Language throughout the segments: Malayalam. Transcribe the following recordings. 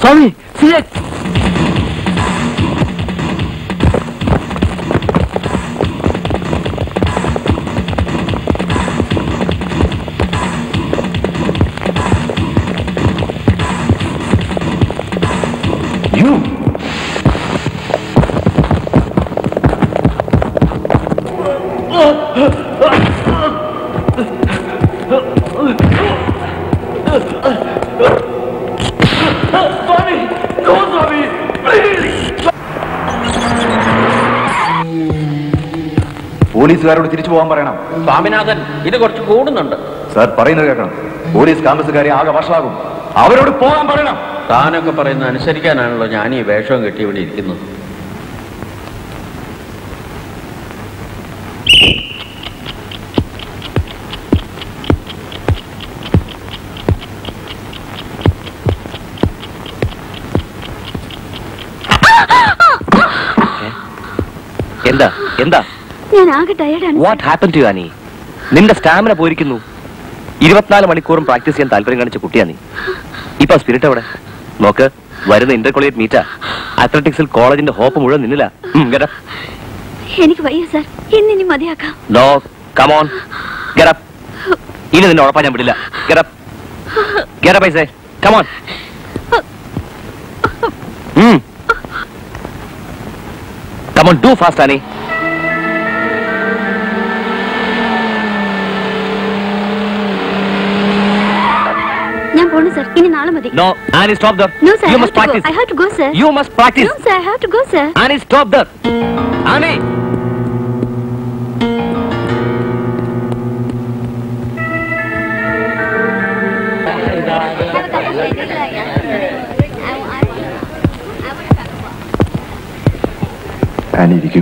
Swami see you Swami no Swami പോലീസുകാരോട് തിരിച്ചു പോകാൻ പറയണം സ്വാമിനാഥൻ ഇത് കുറച്ച് കൂടുന്നുണ്ട് സാർ പറയുന്നത് കേൾക്കണം പോലീസ് ക്യാമ്പസുകാരെ ആകെ വഷളാകും അവരോട് പോകാൻ പറയണം താനൊക്കെ പറയുന്നത് അനുസരിക്കാനാണല്ലോ ഞാൻ ഈ വേഷവും കെട്ടി ഇവിടെ ഇരിക്കുന്നത് എന്താ എന്താ ഞാൻ ആകെ ടയർഡാണ് വാട്ട് ഹാപ്പൻ ടു ആനി നിന്റെ സ്റ്റാമിന പോയിരിക്കുന്നു ഇരുപത്തിനാല് മണിക്കൂറും പ്രാക്ടീസ് ചെയ്യാൻ താല്പര്യം കാണിച്ച കുട്ടിയാ നീ ഇപ്പൊ സ്പിരിറ്റ് എവിടെ നോക്ക് വരുന്ന ഇന്റർ കോളേജ് മീറ്റാ അത്ലറ്റിക്സിൽ കോളേജിന്റെ ഹോപ്പ് മുഴുവൻ നിന്നില്ല എനിക്ക് വയ്യ സാർ ഇന്നിനി മതിയാക്കാം നോ കമോൺ ഗെറപ്പ് ഇനി നിന്നെ ഉറപ്പാൻ ഞാൻ വിടില്ല ഗെറപ്പ് ഗെറപ്പ് പൈസേ come on come on do fast Annie ഞാൻ പോണു സാർ ഇനി നാളെ മതി no Annie stop there No, sir. You I have must to go. Practice I have to go, sir. You must practice No, sir. I have to go, sir. Annie stop there Annie ആനിരിക്കും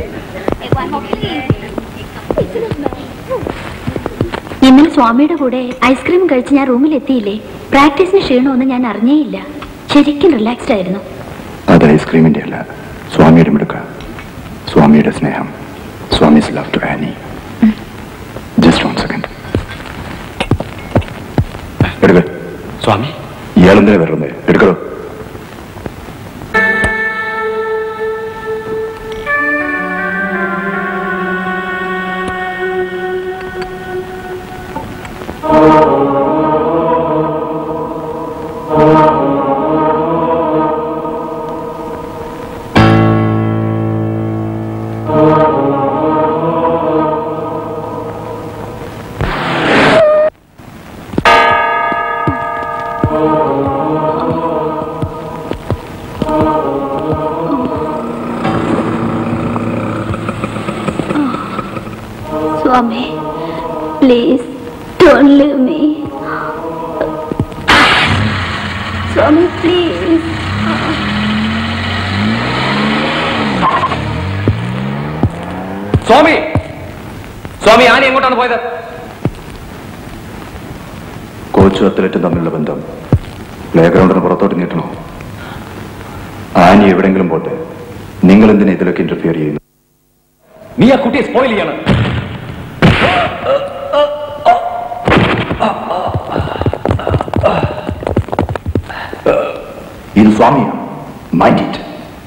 ഇന്നലെ സ്വാമിയുടെ കൂടെ ഐസ്ക്രീം കഴിച്ച് ഞാൻ റൂമിൽ എത്തിയില്ലേ പ്രാക്ടീസിന് ക്ഷീണമൊന്നും ഞാൻ അറിഞ്ഞേയില്ല ശരിക്കും റിലാക്സ്ഡ് ആയിരുന്നു അത് ഐസ്ക്രീമിന്റെ അല്ല സ്വാമിയുടെ മിടുക്ക സ്വാമിയുടെ സ്നേഹം Swami's love to Annie just one second എടുക്ക സ്വാമി ഇയാളെന്തിനാ വരുന്നത് എടുക്കോ Swami please don't leave me Swami please Swami Swami Annie എങ്ങോട്ടാണ് പോയത് കോച്ചും അത്ലറ്റും തമ്മിലുള്ള ബന്ധം പ്ലേ ഗ്രൗണ്ടിന് പുറത്തോട്ട് നീട്ടണോ ആനി എവിടെങ്കിലും പോട്ടെ നിങ്ങൾ എന്തിനാ ഇതിലൊക്കെ ഇന്റർഫിയർ ചെയ്യുന്നു നീ ആ കുട്ടിയെ സ്പോയിൽ ചെയ്യാണ് ഇത് സ്വാമിയാണ് മൈൻഡ് ഇറ്റ്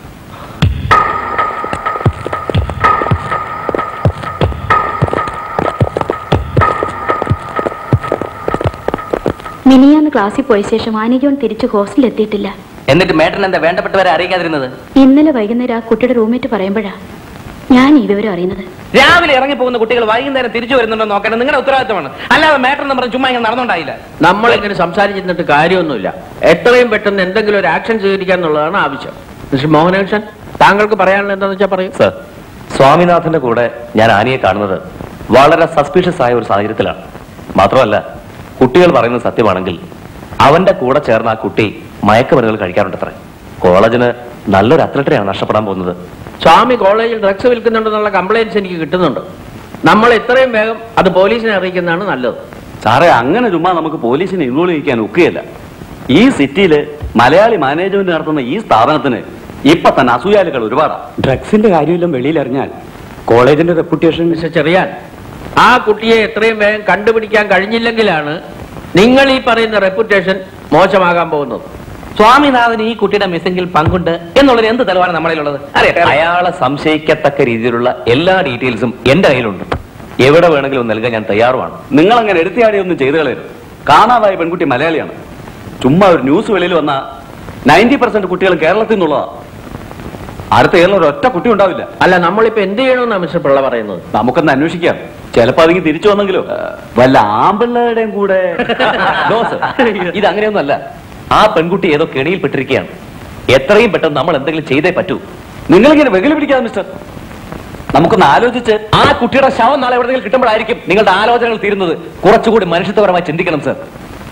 മിനിയാന്ന് ക്ലാസ്സിൽ പോയ ശേഷം ആനിജോൺ തിരിച്ച് ഹോസ്റ്റലിൽ എത്തിയിട്ടില്ല എന്നിട്ട് മേട്ടൻ എന്താ വേണ്ടപ്പെട്ടവരെ അറിയിക്കാതിരുന്നത് ഇന്നലെ വൈകുന്നേരം ആ കുട്ടിയുടെ റൂംമേറ്റ് പറയുമ്പോഴാ ഞാൻ ഈ വിവരം അറിയുന്നത് രാവിലെ ഇറങ്ങി പോകുന്ന കുട്ടികൾ വൈകുന്നേരം തിരിച്ചു വരുന്നുണ്ടോ നോക്കണം നിങ്ങളുടെ ഉത്തരവാദിത്തമാണ് അല്ലാതെ മേട്ടർ എന്ന് പറഞ്ഞ് ചുമ്മാ ഇങ്ങനെ നടന്നുണ്ടായില്ല നമ്മളിങ്ങനെ സംസാരിച്ചിട്ട് കാര്യമൊന്നുമില്ല എത്രയും പെട്ടെന്ന് എന്തെങ്കിലും ഒരു ആക്ഷൻ സ്വീകരിക്കുക എന്നുള്ളതാണ് ആവശ്യം മിസ്റ്റർ മോഹനകൃഷ്ണൻ താങ്കൾക്ക് പറയാനുള്ള എന്താണെന്ന് വെച്ചാൽ പറയൂ സർ സ്വാമിനാഥന്റെ കൂടെ ഞാൻ ആനിയെ കാണുന്നത് വളരെ സസ്പീഷ്യസ് ആയ ഒരു സാഹചര്യത്തിലാണ് മാത്രമല്ല കുട്ടികൾ പറയുന്നത് സത്യമാണെങ്കിൽ അവന്റെ കൂടെ ചേർന്ന ആ കുട്ടി മയക്കുമരുന്നുകൾ കഴിക്കാറുണ്ടത്രേ കോളേജിന് നല്ലൊരു അത്ലറ്റിനെയാണ് നഷ്ടപ്പെടാൻ പോകുന്നത് സ്വാമി കോളേജിൽ ഡ്രഗ്സ് വിൽക്കുന്നുണ്ടെന്നുള്ള കംപ്ലൈൻറ്റ്സ് എനിക്ക് കിട്ടുന്നുണ്ട് നമ്മൾ എത്രയും വേഗം അത് പോലീസിനെ അറിയിക്കുന്നതാണ് നല്ലത് സാറേ അങ്ങനെ ചുമ്മാ നമുക്ക് പോലീസിനെ ഇൻവോൾവ് ചെയ്യിക്കാൻ ഒക്കുകയില്ല ഈ സിറ്റിയില് മലയാളി മാനേജ്മെന്റ് നടത്തുന്ന ഈ സ്ഥാപനത്തിന് ഇപ്പൊ തന്നെ അസൂയാലുകൾ ഒരുപാടാണ് ഡ്രഗ്സിന്റെ കാര്യമെല്ലാം വെളിയിലറിഞ്ഞാൽ കോളേജിന്റെ റെപ്യൂട്ടേഷൻ മിസ്റ്റർ ചെറിയാൻ ആ കുട്ടിയെ എത്രയും വേഗം കണ്ടുപിടിക്കാൻ കഴിഞ്ഞില്ലെങ്കിലാണ് നിങ്ങൾ ഈ പറയുന്ന റെപ്യൂട്ടേഷൻ മോശമാകാൻ പോകുന്നത് സ്വാമിനാഥന് ഈ കുട്ടിയുടെ മിസ്സിംഗിൽ പങ്കുണ്ട് എന്നുള്ളതിന് എന്ത് തെളിവാണ് നമ്മളിലുള്ളത് അറിയട്ടെ അറിയാം. അയാളെ സംശയിക്കത്തക്ക രീതിയിലുള്ള എല്ലാ ഡീറ്റെയിൽസും എന്റെ കയ്യിലുണ്ട് എവിടെ വേണമെങ്കിലും നൽകാൻ ഞാൻ തയ്യാറുമാണ് നിങ്ങൾ അങ്ങനെ എടുത്തിയാടിയൊന്നും ചെയ്തു കളയരുത് കാണാതായ പെൺകുട്ടി മലയാളിയാണ് ചുമ്മാ ഒരു ന്യൂസ് വെളിയിൽ വന്ന നയൻറ്റി പെർസെന്റ് കുട്ടികൾ കേരളത്തിൽ നിന്നുള്ളതാ അടുത്ത കേരളം ഒരു ഒറ്റ കുട്ടി ഉണ്ടാവില്ല അല്ല നമ്മളിപ്പോ എന്ത് ചെയ്യണമെന്നാണ് മിസ്റ്റർ പിള്ള പറയുന്നത് നമുക്കൊന്ന് അന്വേഷിക്കാം ചിലപ്പോ അതിങ്ങ് തിരിച്ചു വന്നെങ്കിലോ വല്ല ആമ്പിള്ളയുടെയും കൂടെ ദോസ് ഇത് അങ്ങനെയൊന്നുമല്ല ആ പെൺകുട്ടി ഏതോ കെണിയിൽപ്പെട്ടിരിക്കുകയാണ് എത്രയും പെട്ടെന്ന് നമ്മൾ എന്തെങ്കിലും ചെയ്തേ പറ്റൂ നിങ്ങളിങ്ങനെ വെകിലി പിടിക്കാതെ മിസ്റ്റർ നമുക്കൊന്ന് ആലോചിച്ച് ആ കുട്ടിയുടെ ശവം നാളെ എവിടെയെങ്കിലും കിട്ടുമ്പോഴായിരിക്കും നിങ്ങളുടെ ആലോചനകൾ തീരുന്നത് കുറച്ചുകൂടി മനുഷ്യത്വപരമായി ചിന്തിക്കണം സർ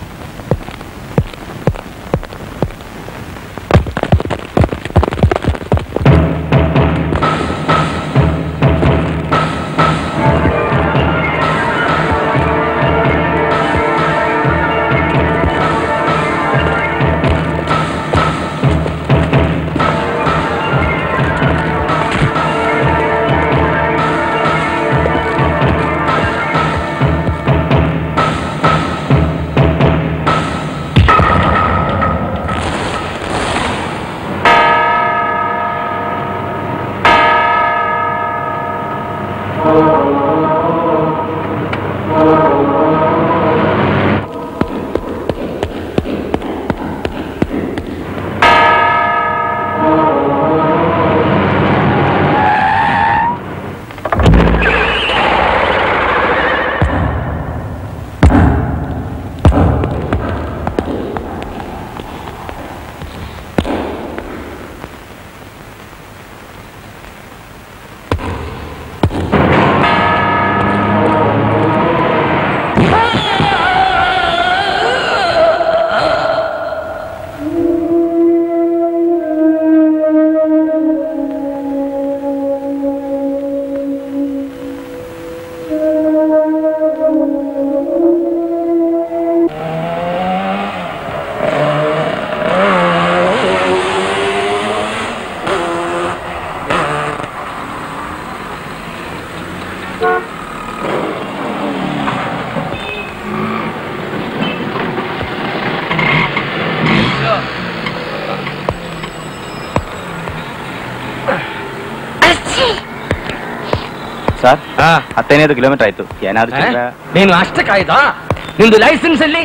ಸರ್ ಹತ್ತೈದು ಕಿಲೋಮೀಟರ್ ಆಯ್ತು ಏನಾದ್ರು ಚಿಲ್ಲರೆ? ನೀನು ಅಷ್ಟಕ್ಕಾಯ್ತಾ ನಿಂದು ಲೈಸೆನ್ಸ್ ಎಲ್ಲಿ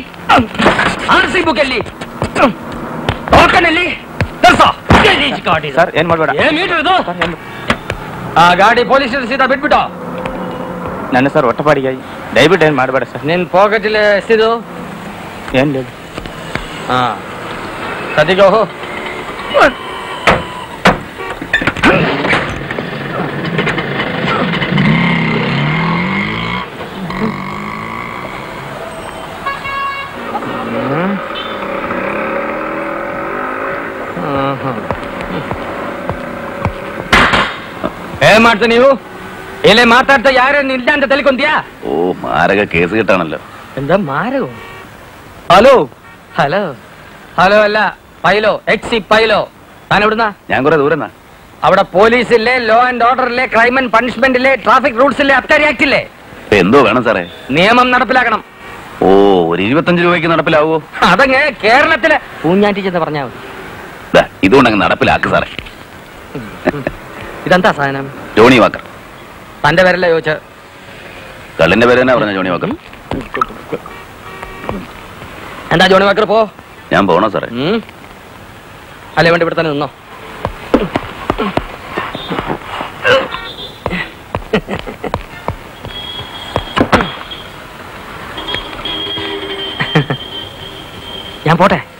ಆರ್ ಸಿ ಬುಕ್ ಎಲ್ಲಿ ಟೋಕನ್ ಎಲ್ಲಿ ತರ್ಸೋ ಎಲ್ಲಿ ಈ ಗಾಡಿ ಸರ್ ಏನ್ ಮಾಡ್ಬೇಡ ಏನ್ ಮೀಟರ್ ಇದು ಆ ಗಾಡಿ ಪೊಲೀಸ್ ಸೀದಾ ಬಿಟ್ಬಿಟ್ಟು ನನ್ನ ಸರ್ ಹೊಟ್ಟಪಾಡಿಗೆ ದಯವಿಟ್ಟು ಏನ್ ಮಾಡ್ಬೇಡ ಸರ್ ನಿನ್ ಪಾಕೆಟ್ ಇಲ್ಲಿ ಎಷ್ಟಿದು ಏನ್ లేదు ಹಾ ಸದ್ಯಕ್ಕೆ ಹೋಗು ಏನ್ ಮಾಡ್ತಾ ನೀವು ಇಲ್ಲೇ ಮಾತಾಡ್ತಾ ಯಾರೇನು ಇಲ್ಲ ಅಂತ ತಿಳ್ಕೊಂತೀಯಾ ഓ മാരക കേസ് കിട്ടാണല്ലോ എന്താ മാരകോ ഹലോ ഹലോ ഹലോ അല്ല പൈലോ എക്സി പൈലോ താൻ എവിടുന്ന ഞാൻ കുറെ ദൂരം അവിടെ പോലീസ് ഇല്ലേ ലോ ആൻഡ് ഓർഡർ ഇല്ലേ ക്രൈം ആൻഡ് പണിഷ്മെന്റ് ഇല്ലേ ട്രാഫിക് റൂൾസ് ഇല്ലേ അബ്കാരി ആക്ട് ഇല്ലേ എന്തോ വേണം സാറേ നിയമം നടപ്പിലാക്കണം ഓ ഒരു ഇരുപത്തഞ്ച് രൂപയ്ക്ക് നടപ്പിലാവോ അതങ്ങ് കേരളത്തിലെ പൂഞ്ഞാറ്റി ചെന്ന് പറഞ്ഞാൽ മതി ദാ, ഇതുകൊണ്ട് അങ്ങ് നടപ്പിലാക്ക് സാറേ ഇതെന്താ സാധനം ജോണി വാക്കർ തന്റെ പേരല്ലേ ചോദിച്ച കള്ളിന്റെ പേര് തന്നെ പറഞ്ഞ ജോണി വാക്കർ എന്താ ജോണി വാക്കർ പോ ഞാൻ പോണോ സാറേ ഉം. അല്ലേ വേണ്ടി ഇവിടെ തന്നെ നിന്നോ ഞാൻ പോട്ടെ